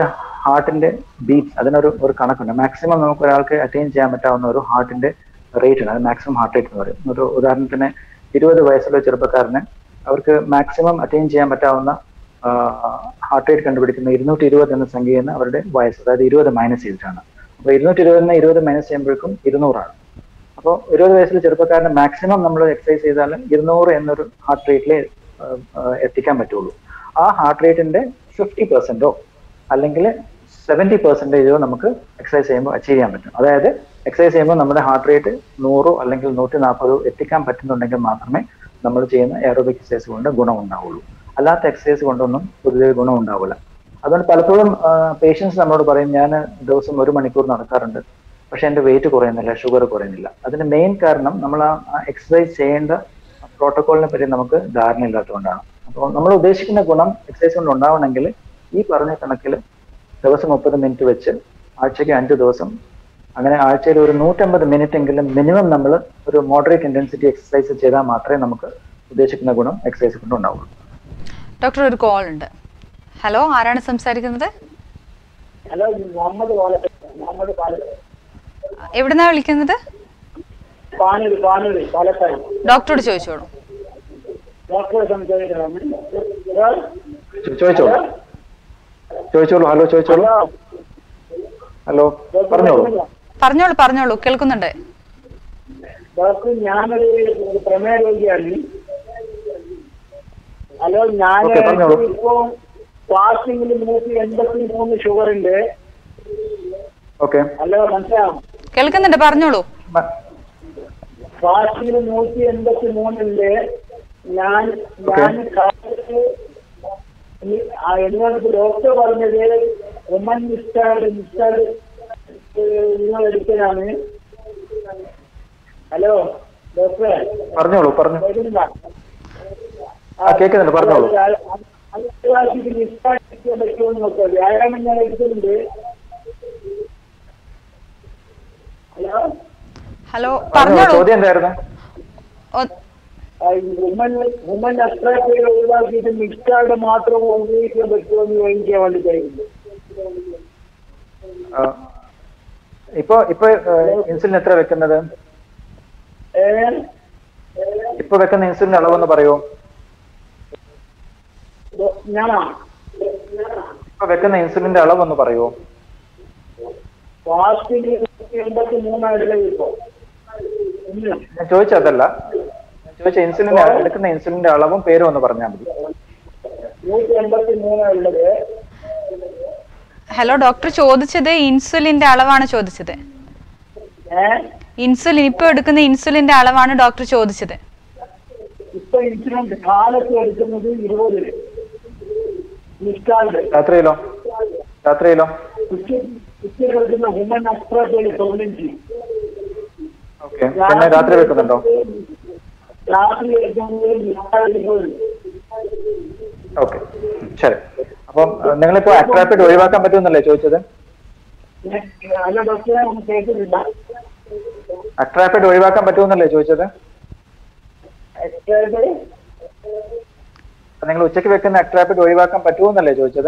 B: ഹാർട്ടിന്റെ ബീറ്റ്സ് അതിനൊരു ഒരു കണക്കുണ്ട് മാക്സിമം നമുക്ക് ഒരാൾക്ക് അറ്റൈൻ ചെയ്യാൻ പറ്റാവുന്ന ഒരു ഹാർട്ടിന്റെ റേറ്റ് ഉണ്ട് അത് മാക്സിമം ഹാർട്ട് റേറ്റ് എന്ന് പറയും ഒരു ഉദാഹരണത്തിന് ഇരുപത് വയസ്സുള്ള ചെറുപ്പക്കാരന് അവർക്ക് മാക്സിമം അറ്റൈൻ ചെയ്യാൻ പറ്റാവുന്ന ഹാർട്ട് റേറ്റ് കണ്ടുപിടിക്കുന്ന ഇരുന്നൂറ്റി ഇരുപത് എന്ന സംഖ്യയിൽ നിന്ന് അവരുടെ വയസ്സ് അതായത് ഇരുപത് മൈനസ് ചെയ്തിട്ടാണ് അപ്പൊ ഇരുന്നൂറ്റി ഇരുപതിന് ഇരുപത് മൈനസ് ചെയ്യുമ്പോഴേക്കും ഇരുന്നൂറാണ് അപ്പോൾ ഇരുപത് വയസ്സിൽ ചെറുപ്പക്കാരന് മാക്സിമം നമ്മൾ എക്സസൈസ് ചെയ്താൽ ഇരുന്നൂറ് എന്നൊരു ഹാർട്ട് റേറ്റിൽ എത്തിക്കാൻ പറ്റുള്ളൂ ആ ഹാർട്ട് റേറ്റിന്റെ ഫിഫ്റ്റി പെർസെന്റോ അല്ലെങ്കിൽ സെവൻറ്റി പെർസെൻറ്റേജോ നമുക്ക് എക്സസൈസ് ചെയ്യുമ്പോൾ അച്ചീവ് ചെയ്യാൻ പറ്റും അതായത് എക്സസൈസ് ചെയ്യുമ്പോൾ നമ്മുടെ ഹാർട്ട് റേറ്റ് നൂറോ അല്ലെങ്കിൽ നൂറ്റി നാൽപ്പതോ എത്തിക്കാൻ പറ്റുന്നുണ്ടെങ്കിൽ മാത്രമേ നമ്മൾ ചെയ്യുന്ന എയറോബിക് എക്സസൈസ് കൊണ്ട് ഗുണം ഉണ്ടാവുള്ളൂ അല്ലാത്ത എക്സസൈസ് കൊണ്ടൊന്നും പൊതുവെ ഗുണം ഉണ്ടാവില്ല അതുകൊണ്ട് പലപ്പോഴും പേഷ്യൻസ് നമ്മളോട് പറയും ഞാൻ ദിവസം ഒരു മണിക്കൂർ നടക്കാറുണ്ട് പക്ഷെ എൻ്റെ വെയിറ്റ് കുറയുന്നില്ല ഷുഗർ കുറയുന്നില്ല അതിന് മെയിൻ കാരണം നമ്മൾ ആ എക്സസൈസ് ചെയ്യേണ്ട പ്രോട്ടോകോളിനെ പറ്റി നമുക്ക് ധാരണ ഇല്ലാത്തതുകൊണ്ടാണ് അപ്പോൾ നമ്മൾ ഉദ്ദേശിക്കുന്ന ഗുണം എക്സസൈസ് കൊണ്ട് ഉണ്ടാവണമെങ്കിൽ ഈ പറഞ്ഞ കണക്കിൽ ദിവസം മുപ്പത് മിനിറ്റ് വെച്ച് ആഴ്ചയ്ക്ക് അഞ്ച് ദിവസം അങ്ങനെ ആഴ്ചയിൽ ഒരു നൂറ്റമ്പത് മിനിറ്റ് എങ്കിലും മിനിമം നമ്മൾ ഒരു മോഡറേറ്റ് ഇന്റൻസിറ്റി എക്സസൈസ് ചെയ്താൽ മാത്രമേ നമുക്ക് ഉദ്ദേശിക്കുന്ന ഗുണം എക്സസൈസ് കൊണ്ട് ഉണ്ടാവുള്ളൂ
A: ഡോക്ടർ ഒരു കോൾ ഉണ്ട് ഹലോ ആരാണ് സംസാരിക്കുന്നത്
D: ഹലോ മുഹമ്മദ് പാലക്കാട് മുഹമ്മദ് പാലക്കാട്
A: എവിടുന്നാ വിളിക്കുന്നത്
D: പാനൂര് പാനൂര് പാലക്കാട്
A: ഡോക്ടറോട് ചോദിച്ചോളൂ
D: ഡോക്ടറെ സംസാരിക്കണം
B: ചോ- ചോദിച്ചോളൂ ചോദിച്ചോളൂ ഹലോ ചോദിച്ചോളൂ ഹലോ പറഞ്ഞോളൂ
A: പറഞ്ഞോളൂ പറഞ്ഞോളൂ കേൾക്കുന്നുണ്ട്
D: ഡോക്ടർ ഞാനൊരു ഒരു പ്രമേയ രോഗിയാണ് ഹലോ ഞാൻ
B: ഓക്കേ, പറഞ്ഞോളൂ.
D: ഇപ്പോ ഫാസ്റ്റിംഗിൽ നൂറ്റി എൺപത്തി മൂന്ന് ഷുഗർ ഉണ്ട്
B: ഓക്കെ
D: ഹലോ മനസ്സിലാവും
A: കേൾക്കുന്നുണ്ട് പറഞ്ഞോളൂ
D: ഫാസ്റ്റിംഗിൽ നൂറ്റി എൺപത്തി മൂന്നുണ്ട് ഞാൻ ഞാൻ കാലത്ത് ഈ- ആ എന്നോട് ഡോക്ടർ പറഞ്ഞത് ഉമ്മൻ മിസ്റ്റാർഡ് മിസ്റ്റാർഡ് നിങ്ങൾ എടുക്കലാണ് ഹലോ ഡോക്ടറെ
B: പറഞ്ഞോളൂ പറഞ്ഞു
D: കേൾക്കുന്നുണ്ടോ?
B: ആ, കേൾക്കുന്നുണ്ട്, പറഞ്ഞോളൂ.
D: അത് അത് പ്രാവശ്യത്തിൽ മിസ്റ്റാർഡ് എടുക്കാൻ പറ്റുമോ എന്ന് നോക്കാം വ്യായാമം ഞാൻ എടുക്കുന്നുണ്ട് ഹലോ
A: ഹലോ
B: പറഞ്ഞോളൂ
A: പറഞ്ഞോളൂ
B: ചോദ്യം എന്തായിരുന്നു
A: ഒ-
D: വുമൻ വുമൻ അസ്ട്രാക്ടർ ഒഴിവാക്കിയിട്ട് മിക്സ്ഡ് മാത്രം ഉപയോഗിക്കാൻ പറ്റുമോ എന്ന് ചോദിക്കാൻ വേണ്ടിയിട്ടായിരുന്നു
B: ആ, ഇപ്പൊ ഇപ്പൊ ഇൻസുലിൻ എത്ര വെക്കുന്നത്
D: ഏ
B: ഇപ്പൊ വെക്കുന്ന ഇൻസുലിൻ അളവെന്ന് പറയൂ
D: ഡോ- ഞാനാ
B: ഇപ്പൊ വെക്കുന്ന ഇൻസുലിന്റെ അളവെന്ന് പറയൂ
D: ഫാസ്റ്റിംഗ് എൺപത്തി മൂന്നായിരം ഇപ്പോ ഇല്ല
B: ഞാൻ ചോദിച്ചതല്ല ഞാൻ ചോദിച്ച ഇൻസുലിൻ എടുക്കുന്ന ഇൻസുലിന്റെ അളവും പേരും ഒന്ന് പറഞ്ഞാൽ മതി
D: നൂറ്റി എൺപത്തി മൂന്നുള്ളത്
A: ഹലോ ഡോക്ടർ ചോദിച്ചത് ഇൻസുലിന്റെ അളവാണ് ചോദിച്ചത്
D: ഏ
A: ഇൻസുലിൻ ഇപ്പൊ എടുക്കുന്ന ഇൻസുലിന്റെ അളവാണ് ഡോക്ടർ ചോദിച്ചത്
D: ഇപ്പൊ ഇൻഷുറൻസ് കാലത്ത് എടുക്കുന്നത് ഇരുപത് മിസ്റ്റാൾഡ്
B: രാത്രിയിലോ രാത്രിയിലോ
D: ഉച്ചയ്ക്ക് എടുക്കുന്ന ഹ്യൂമൻ അസ്ട്രാക്ടർ തൊണ്ണൂറ്റി
B: ഓക്കെ പിന്നെ രാത്രി വെക്കുന്നുണ്ടോ
D: രാത്രി എടുക്കുന്നത് മിസ്റ്റാൾഡ് ഇരുപത്
B: ഓക്കെ ശരി അപ്പം അഹ് നിങ്ങളിപ്പോ അട്രാപ്പിഡ് ഒഴിവാക്കാൻ പറ്റുമെന്നല്ലേ ചോദിച്ചത്
D: അല്ല ഡോക്ടറെ ഒന്ന് കേൾക്കുന്നില്ല
B: അട്രാപ്പിഡ് ഒഴിവാക്കാൻ പറ്റുമെന്നല്ലേ ചോദിച്ചത്
D: എക്സ്ട്രാക്ട്
B: അപ്പൊ നിങ്ങൾ ഉച്ചയ്ക്ക് വെക്കുന്ന അട്രാപ്പിഡ് ഒഴിവാക്കാൻ പറ്റുമെന്നല്ലേ ചോദിച്ചത്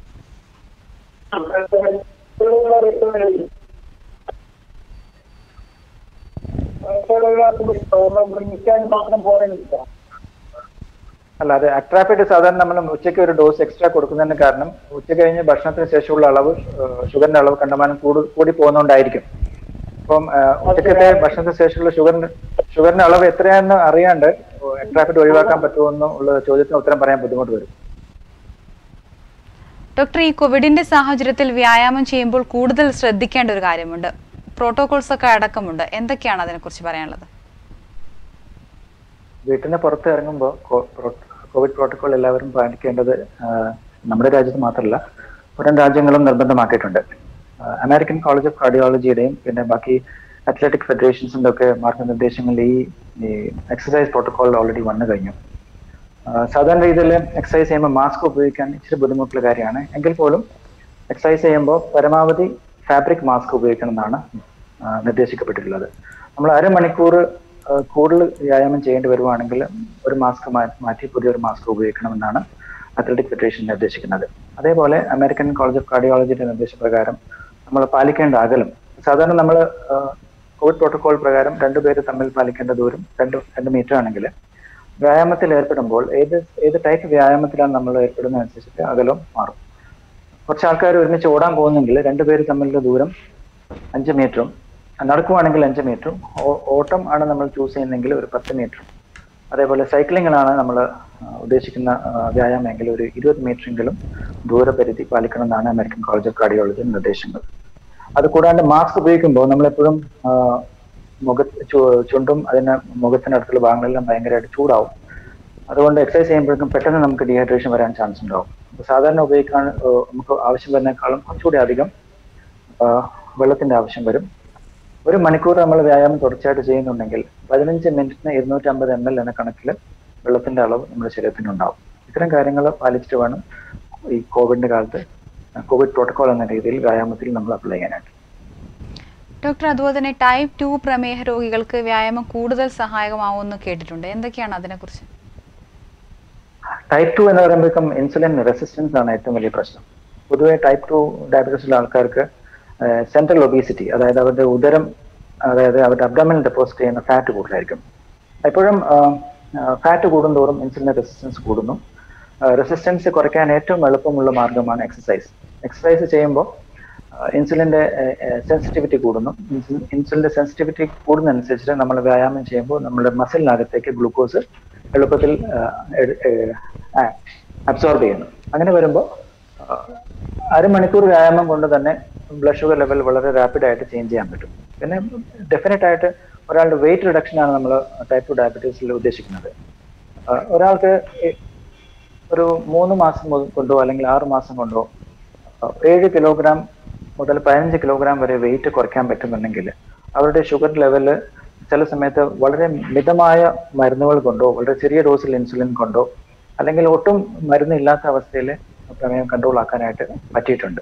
D: മാത്രം പോരാ
B: അല്ല അത് അട്രാപ്പിഡ് സാധാരണ നമ്മൾ ഉച്ചയ്ക്ക് ഒരു ഡോസ് എക്സ്ട്രാ കൊടുക്കുന്നതിന് കാരണം ഉച്ച കഴിഞ്ഞ് ഭക്ഷണത്തിന് ശേഷമുള്ള അളവ് ഏഹ്, ഷുഗറിന്റെ അളവ് കണ്ടമാനം കൂടി കൂടി പോകുന്നതുകൊണ്ടായിരിക്കും അപ്പം ഏഹ്, ഉച്ചക്കത്തെ ഭക്ഷണത്തിന് ശേഷമുള്ള ഷുഗറിന്റെ ഷുഗറിന്റെ അളവ് എത്രയാണെന്ന് അറിയാണ്ട് അട്രാപ്പിഡ് ഒഴിവാക്കാൻ പറ്റുമെന്ന് ഉള്ള ചോദ്യത്തിന് ഉത്തരം പറയാൻ ബുദ്ധിമുട്ട് വരും
A: ഡോക്ടർ ഈ കോവിഡിന്റെ സാഹചര്യത്തിൽ വ്യായാമം ചെയ്യുമ്പോൾ കൂടുതൽ ശ്രദ്ധിക്കേണ്ട ഒരു കാര്യമുണ്ട് പ്രോട്ടോകോൾസ് ഒക്കെ അടക്കമുണ്ട് എന്തൊക്കെയാണ് അതിനെക്കുറിച്ച് പറയാനുള്ളത്
B: വീട്ടിൽ നിന്ന് പുറത്ത് ഇറങ്ങുമ്പോൾ കോവിഡ് പ്രോട്ടോകോൾ എല്ലാവരും പാലിക്കേണ്ടത് ആഹ്, നമ്മുടെ രാജ്യത്ത് മാത്രമല്ല പുറം രാജ്യങ്ങളും നിർബന്ധമാക്കിയിട്ടുണ്ട് ആഹ്, അമേരിക്കൻ കോളേജ് ഓഫ് കാർഡിയോളജിയുടെയും പിന്നെ ബാക്കി അത്ലറ്റിക് ഫെഡറേഷൻസിന്റെ ഒക്കെ മാർഗനിർദ്ദേശങ്ങളിൽ ഈ ഈ എക്സസൈസ് പ്രോട്ടോകോൾ ഓൾറെഡി വന്നു കഴിഞ്ഞു ആഹ്, സാധാരണ രീതിയിൽ എക്സസൈസ് ചെയ്യുമ്പോൾ മാസ്ക് ഉപയോഗിക്കാൻ ഇച്ചിരി ബുദ്ധിമുട്ടുള്ള കാര്യമാണ് എങ്കിൽ പോലും എക്സസൈസ് ചെയ്യുമ്പോൾ പരമാവധി ഫാബ്രിക് മാസ്ക് ഉപയോഗിക്കണം എന്നാണ് ആഹ്, നിർദ്ദേശിക്കപ്പെട്ടിട്ടുള്ളത് നമ്മൾ അരമണിക്കൂർ ആഹ്, കൂടുതൽ വ്യായാമം ചെയ്യേണ്ടി വരുവാണെങ്കിൽ ഒരു മാസ്ക് മാറ്റി പുതിയൊരു മാസ്ക് ഉപയോഗിക്കണമെന്നാണ് അത്ലറ്റിക് ഫെഡറേഷൻ നിർദ്ദേശിക്കുന്നത് അതേപോലെ അമേരിക്കൻ കോളേജ് ഓഫ് കാർഡിയോളജിയുടെ നിർദ്ദേശപ്രകാരം നമ്മൾ പാലിക്കേണ്ട അകലം സാധാരണ നമ്മൾ കോവിഡ് പ്രോട്ടോകോൾ പ്രകാരം രണ്ടുപേര് തമ്മിൽ പാലിക്കേണ്ട ദൂരം രണ്ട് രണ്ട് മീറ്റർ ആണെങ്കിൽ വ്യായാമത്തിൽ ഏർപ്പെടുമ്പോൾ ഏത് ഏത് ടൈപ്പ് വ്യായാമത്തിലാണ് നമ്മൾ ഏർപ്പെടുന്നതനുസരിച്ചിട്ട് അകലം മാറും കുറച്ച് ആൾക്കാർ ഒരുമിച്ച് ഓടാൻ പോകുന്നെങ്കിൽ രണ്ടുപേര് തമ്മിലുള്ള ദൂരം അഞ്ച് മീറ്ററും നടക്കുവാണെങ്കിൽ അഞ്ച് മീറ്ററും ഓ- ഓട്ടം ആണ് നമ്മൾ ചൂസ് ചെയ്യുന്നതെങ്കിൽ ഒരു പത്ത് മീറ്ററും അതേപോലെ സൈക്ലിങ്ങിലാണ് നമ്മൾ ഉദ്ദേശിക്കുന്ന ആ, വ്യായാമമെങ്കിൽ ഒരു ഇരുപത് മീറ്ററെങ്കിലും ദൂരപരിധി പാലിക്കണം എന്നാണ് അമേരിക്കൻ കോളേജ് ഓഫ് കാർഡിയോളജി നിർദ്ദേശങ്ങൾ അത് കൂടാണ്ട് മാസ്ക് ഉപയോഗിക്കുമ്പോൾ നമ്മളെപ്പോഴും ആ, മുഖ ചു- ചുണ്ടും അതിന് മുഖത്തിനടുത്തുള്ള ഭാഗങ്ങളെല്ലാം ഭയങ്കരമായിട്ട് ചൂടാവും അതുകൊണ്ട് എക്സസൈസ് ചെയ്യുമ്പോഴേക്കും പെട്ടെന്ന് നമുക്ക് ഡീഹൈഡ്രേഷൻ വരാൻ ചാൻസ് ഉണ്ടാവും അപ്പൊ സാധാരണ ഉപയോഗിക്കാൻ ആ, നമുക്ക് ആവശ്യം വരുന്നേക്കാളും കുറച്ചുകൂടി അധികം ആ, വെള്ളത്തിന്റെ ആവശ്യം വരും ഒരു മണിക്കൂർ നമ്മൾ വ്യായാമം തുടർച്ചയായിട്ട് ചെയ്യുന്നുണ്ടെങ്കിൽ പതിനഞ്ച് മിനിറ്റിന് ഇരുന്നൂറ്റി അമ്പത് എം എൽ എന്ന കണക്കിൽ വെള്ളത്തിന്റെ അളവ് നമ്മുടെ ശരീരത്തിനുണ്ടാവും ഇത്തരം കാര്യങ്ങൾ പാലിച്ചിട്ട് വേണം ഈ കോവിഡിന്റെ കാലത്ത് കോവിഡ് പ്രോട്ടോകോൾ എന്ന രീതിയിൽ വ്യായാമത്തിൽ നമ്മൾ അപ്ലൈ ചെയ്യാനായിട്ട്
A: ഡോക്ടർ അതുപോലെ തന്നെ ടൈപ്പ് ടു പ്രമേഹ രോഗികൾക്ക് വ്യായാമം കൂടുതൽ സഹായകമാവുമെന്ന് കേട്ടിട്ടുണ്ട് എന്തൊക്കെയാണ് അതിനെക്കുറിച്ച്
B: ടൈപ്പ് ടു എന്ന് പറയുമ്പോഴേക്കും ഇൻസുലിൻ റെസിസ്റ്റൻസ് ആണ് ഏറ്റവും വലിയ പ്രശ്നം പൊതുവെ ടൈപ്പ് ടു ഡയബറ്റീസുള്ള ആൾക്കാർക്ക് സെൻട്രൽ ഒബീസിറ്റി അതായത് അവരുടെ ഉദരം അതായത് അവരുടെ അബ്ഡമിൽ ഡെപ്പോസിറ്റ് ചെയ്യുന്ന ഫാറ്റ് കൂടുതലായിരിക്കും എപ്പോഴും ഫാറ്റ് കൂടുന്തോറും ഇൻസുലിൻ റെസിസ്റ്റൻസ് കൂടുന്നു റെസിസ്റ്റൻസ് കുറയ്ക്കാൻ ഏറ്റവും എളുപ്പമുള്ള മാർഗമാണ് എക്സസൈസ് എക്സസൈസ് ചെയ്യുമ്പോൾ ഇൻസുലിന്റെ സെൻസിറ്റിവിറ്റി കൂടുന്നു ഇൻസുലിന്റെ സെൻസിറ്റിവിറ്റി കൂടുന്നതനുസരിച്ച് നമ്മൾ വ്യായാമം ചെയ്യുമ്പോൾ നമ്മുടെ മസിലിനകത്തേക്ക് ഗ്ലൂക്കോസ് എളുപ്പത്തിൽ അബ്സോർബ് ചെയ്യുന്നു അങ്ങനെ വരുമ്പോൾ അരമണിക്കൂർ വ്യായാമം കൊണ്ട് തന്നെ ബ്ലഡ് ഷുഗർ ലെവൽ വളരെ റാപ്പിഡ് ആയിട്ട് ചേഞ്ച് ചെയ്യാൻ പറ്റും പിന്നെ ഡെഫിനറ്റ് ആയിട്ട് ഒരാളുടെ വെയിറ്റ് റിഡക്ഷൻ ആണ് നമ്മൾ ടൈപ്പ് ടു ഡയബറ്റീസിൽ ഉദ്ദേശിക്കുന്നത് ആ, ഒരാൾക്ക് ഈ- ഒരു മൂന്ന് മാസം മുതൽ കൊണ്ടോ അല്ലെങ്കിൽ ആറ് മാസം കൊണ്ടോ ആ, ഏഴ് കിലോഗ്രാം മുതൽ പതിനഞ്ച് കിലോഗ്രാം വരെ വെയിറ്റ് കുറയ്ക്കാൻ പറ്റുന്നുണ്ടെങ്കിൽ അവരുടെ ഷുഗർ ലെവല് ചില സമയത്ത് വളരെ മിതമായ മരുന്നുകൾ കൊണ്ടോ വളരെ ചെറിയ ഡോസിൽ ഇൻസുലിൻ കൊണ്ടോ അല്ലെങ്കിൽ ഒട്ടും മരുന്നില്ലാത്ത അവസ്ഥയിൽ പ്രമേയം കൺട്രോൾ ആക്കാനായിട്ട് പറ്റിയിട്ടുണ്ട്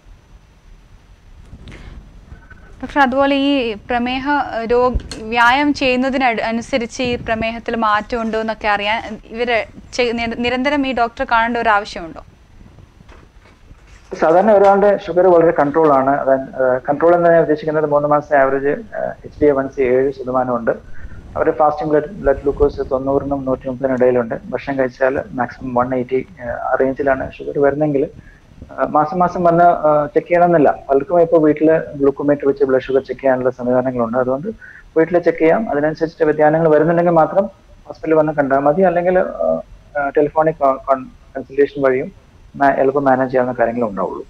A: ഡോക്ടർ അതുപോലെ ഈ പ്രമേഹ രോഗ വ്യായാമം ചെയ്യുന്നതിന് അട്- അനുസരിച്ച് ഈ പ്രമേഹത്തിൽ മാറ്റം ഉണ്ടോ എന്നൊക്കെ അറിയാൻ ഇവര് ചെയ്- നിര- നിരന്തരം ഈ ഡോക്ടറെ കാണേണ്ട ഒരു ആവശ്യമുണ്ടോ
B: സാധാരണ ഒരാളുടെ ഷുഗർ വളരെ കൺട്രോൾ ആണ് കൺട്രോൾ എന്ന് ഞാൻ ഉദ്ദേശിക്കുന്നത് മൂന്ന് മാസത്തെ average H D one C ഏഴ് ശതമാനമുണ്ട് അവരുടെ ഫാസ്റ്റിംഗ് ബ്ലഡ് ബ്ലഡ് ഗ്ലൂക്കോസ് തൊണ്ണൂറിനും നൂറ്റി മുപ്പതിനും ഇടയിലുണ്ട് ഭക്ഷണം കഴിച്ചാൽ മാക്സിമം വൺ എയ്റ്റി ആ റേഞ്ചിലാണ് ഷുഗർ വരുന്നെങ്കിൽ ആ, മാസം മാസം വന്ന് ചെക്ക് ചെയ്യണമെന്നില്ല പലർക്കും ഇപ്പോൾ വീട്ടിൽ ഗ്ലൂക്കോമീറ്റർ വെച്ച് ബ്ലഡ് ഷുഗർ ചെക്ക് ചെയ്യാനുള്ള സംവിധാനങ്ങളുണ്ട് അതുകൊണ്ട് വീട്ടിൽ ചെക്ക് ചെയ്യാം അതിനനുസരിച്ചിട്ട് വ്യതിയാനങ്ങൾ വരുന്നുണ്ടെങ്കിൽ മാത്രം ഹോസ്പിറ്റലിൽ വന്ന് കണ്ടാൽ മതി അല്ലെങ്കിൽ ടെലിഫോണിക് കൺസൾട്ടേഷൻ വഴിയും മാ- എളുപ്പം മാനേജ് ചെയ്യാവുന്ന കാര്യങ്ങളേ ഉണ്ടാവുള്ളൂ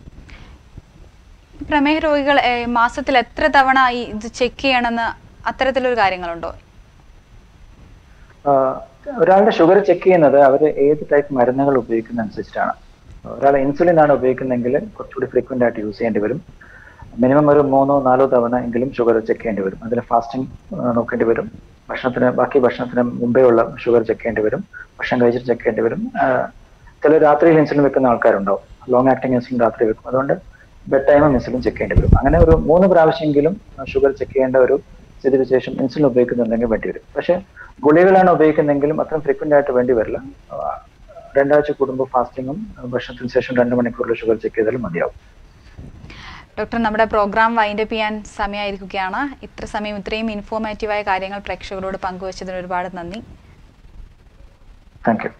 A: ഈ പ്രമേഹ രോഗികൾ ഏ, മാസത്തിൽ എത്ര തവണ ഈ ഇത് ചെക്ക് ചെയ്യണമെന്ന് അത്തരത്തിലൊരു കാര്യങ്ങളുണ്ടോ
B: ആഹ് ഒരാളുടെ ഷുഗർ ചെക്ക് ചെയ്യുന്നത് അവർ ഏത് ടൈപ്പ് മരുന്നുകൾ ഉപയോഗിക്കുന്ന അനുസരിച്ചിട്ടാണ് ഒരാൾ ഇൻസുലിൻ ആണ് ഉപയോഗിക്കുന്നതെങ്കിൽ കുറച്ചുകൂടി ഫ്രീക്വന്റ് ആയിട്ട് യൂസ് ചെയ്യേണ്ടി വരും മിനിമം ഒരു മൂന്നോ നാലോ തവണ എങ്കിലും ഷുഗർ ചെക്ക് ചെയ്യേണ്ടി വരും അതിന് ഫാസ്റ്റിംഗ് നോക്കേണ്ടി വരും ഭക്ഷണത്തിന് ബാക്കി ഭക്ഷണത്തിന് മുമ്പേ ഉള്ള ഷുഗർ ചെക്ക് ചെയ്യേണ്ടി വരും ഭക്ഷണം കഴിച്ചിട്ട് ചെക്ക് ചെയ്യേണ്ടി വരും ചില രാത്രിയിൽ ഇൻസുലിൻ വെക്കുന്ന ആൾക്കാരുണ്ടാവും ലോങ് ആക്ടിങ് ഇൻസുലിൻ രാത്രി വെക്കും അതുകൊണ്ട് ബെഡ് ടൈമും ഇൻസുലിൻ ചെക്ക് ചെയ്യേണ്ടി വരും അങ്ങനെ ഒരു മൂന്ന് പ്രാവശ്യമെങ്കിലും ഷുഗർ ചെക്ക് ചെയ്യേണ്ട ഒരു സ്ഥിതിവിശേഷം ഇൻസുലിൻ ഉപയോഗിക്കുന്നുണ്ടെങ്കിൽ വേണ്ടി വരും പക്ഷെ ഗുളികളാണ് ഉപയോഗിക്കുന്നതെങ്കിലും അത്രയും ഫ്രീക്വന്റ് ആയിട്ട് വേണ്ടി വരില്ല ആ, രണ്ടാഴ്ച കൂടുമ്പോൾ ഫാസ്റ്റിങ്ങും ഭക്ഷണത്തിന് ശേഷം രണ്ട് മണിക്കൂറിൽ ഷുഗർ ചെക്ക് ചെയ്താലും മതിയാവും
A: ഡോക്ടർ നമ്മുടെ പ്രോഗ്രാം വൈൻഡപ്പ് ചെയ്യാൻ സമയമായിരിക്കുകയാണ് ഇത്ര സമയം ഇത്രയും ഇൻഫോർമേറ്റീവായ കാര്യങ്ങൾ പ്രേക്ഷകരോട് പങ്കുവച്ചതിന് ഒരുപാട് നന്ദി
B: താങ്ക് യു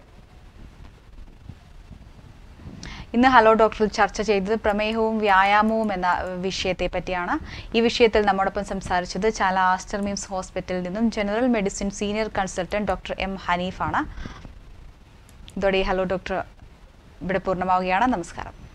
A: ഇന്ന് ഹലോ ഡോക്ടറിൽ ചർച്ച ചെയ്തത് പ്രമേഹവും വ്യായാമവും എന്ന വിഷയത്തെ പറ്റിയാണ് ഈ വിഷയത്തിൽ നമ്മോടൊപ്പം സംസാരിച്ചത് ചാല ആസ്റ്റർ മിംസ് ഹോസ്പിറ്റലിൽ നിന്നും general medicine senior consultant doctor M ഹനീഫാണ് ഇതോടെ ഈ ഹലോ ഡോക്ടർ ഇവിടെ പൂർണ്ണമാവുകയാണ് നമസ്കാരം